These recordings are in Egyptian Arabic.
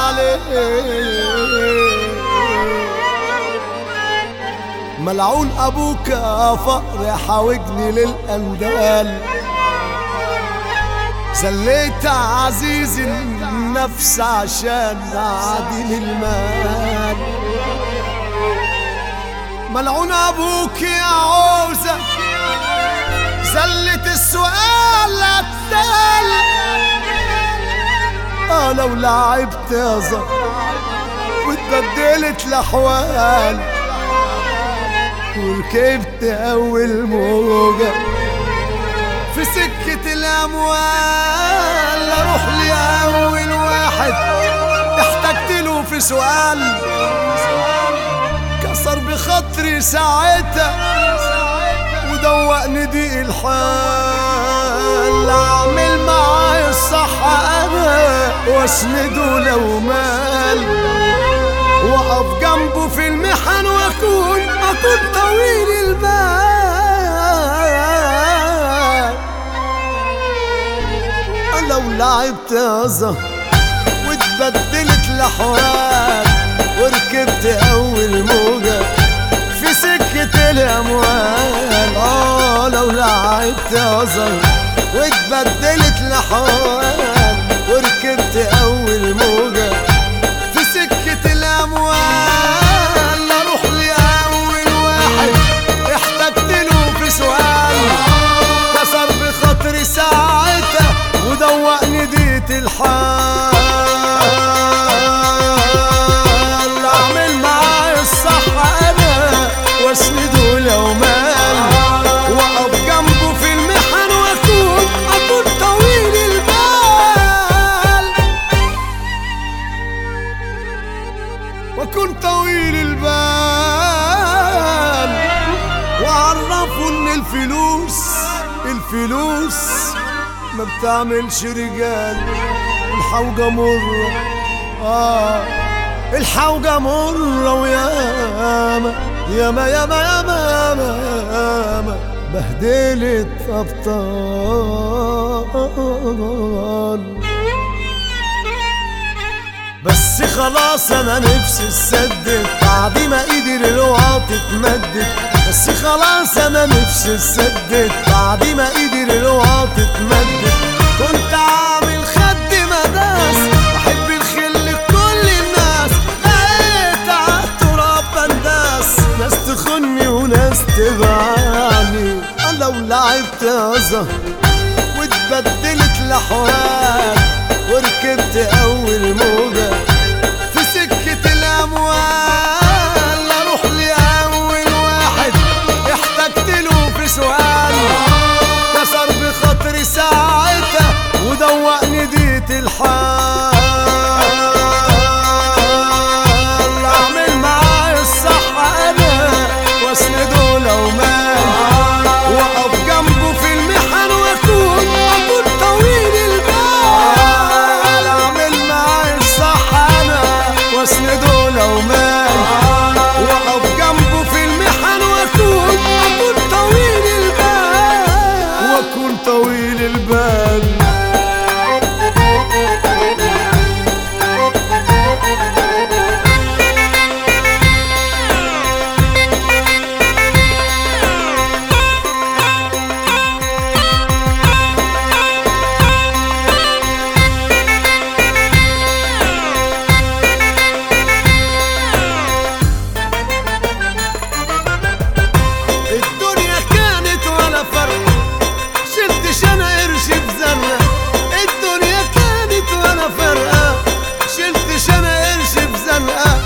عليه ملعون ابوك يا فقر حاوجني للاندال زليت عزيز النفس عشان عديم المال ملعون ابوك يا عوزة زلت السؤال التال اه لو لعبت يا زهر واتبدلت الاحوال وركبت اول موجة في سكة الاموال اروح لاول واحد احتجت له في سؤال كسر بخاطري ساعتها ودوقني ضيق الحال اعمل معايا الصح انا واسنده لو مال واقف جنبه في المحن واكون اكون طويل البال لو لعبت يا زهر واتبدلت الاحوال وركبت اول موجة في سكة الاموال اه لو لعبت يا زهر واتبدلت الاحوال وركبت اول موجة في سكة الاموال اروح لاول واحد احتجت له في سؤال كسر بخاطري ساعتها ودوقني ديت الحال اعمل معايا الصح انا واسنده لو مال واقف جنبه في المحن واكون اكون طويل البال واكون طويل البال وعرفوا ان الفلوس الفلوس ما بتعملش رجال الحوجة مرة آه الحوجة مرة وياما ياما ياما ياما ياما ياما بهدلت أبطال بس خلاص انا نفسي اسدد بعد ما ايدي الوعى تتمدد بس خلاص انا نفسي اسدد بعد ما ايدي الوعى تتمدد كنت عامل خد مداس بحب الخل لكل الناس بقيت عالتراب بنداس ناس تخني وناس تبعني أنا لو لعبت يا زهر واتبدلت الاحوال وركبت اول موجة في سكة الاموال اروح لاول واحد احتجت له في سؤال كسر بخاطري ساعتها ودوقني ديت الحال اعمل معايا الصح انا واسنده لو مال واقف جنبه في المحن واكون اكون طويل البال اعمل معايا الصح انا واسنده لو مال واقف جنبه في المحن واكون اكون طويل البال واكون طويل البال الدنيا كانت ولا فرق شلتش انا قرش بزرة الدنيا كانت ولا فرقة شلتش انا قرش بزنقة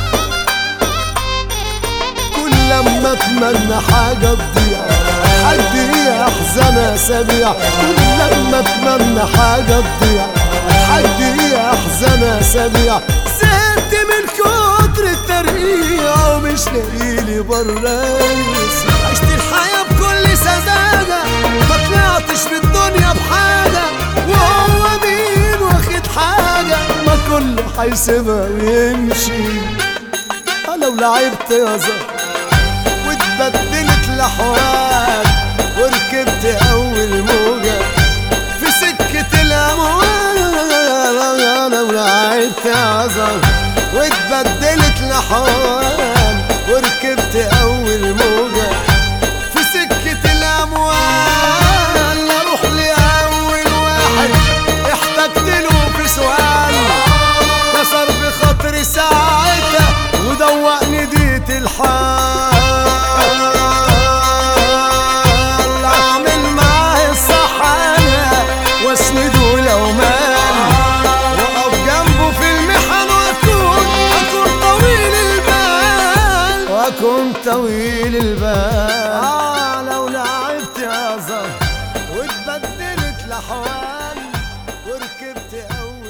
كل لما اتمنى حاجة تضيع حد يحزن اسابيع كل لما اتمنى حاجة تضيع حد يحزن اسابيع زهقت من كتر الترقيع ومش لاقيلي برانس عشت الحياة بكل سذاجة ما طلعتش في الدنيا بحاجة وهو مين واخد حاجة ما كله هيسيبها ويمشي لو لعبت يا زهر واتبدلت الاحوال وركبت اول موجة في سكة الاموال لو لعبت عذر واتبدلت لحوان وركبت اول موجة في سكة الاموال اروح لاول واحد احتجت له في سؤال كسر بخاطري ساعتها ودوقني ديت الحال اعمل معاه الصح انا واسنده لو مال واقف جنبه في المحن واكون اكون طويل البال واكون طويل البال آه لو لعبت ازهر واتبدلت لحوان وركبت اول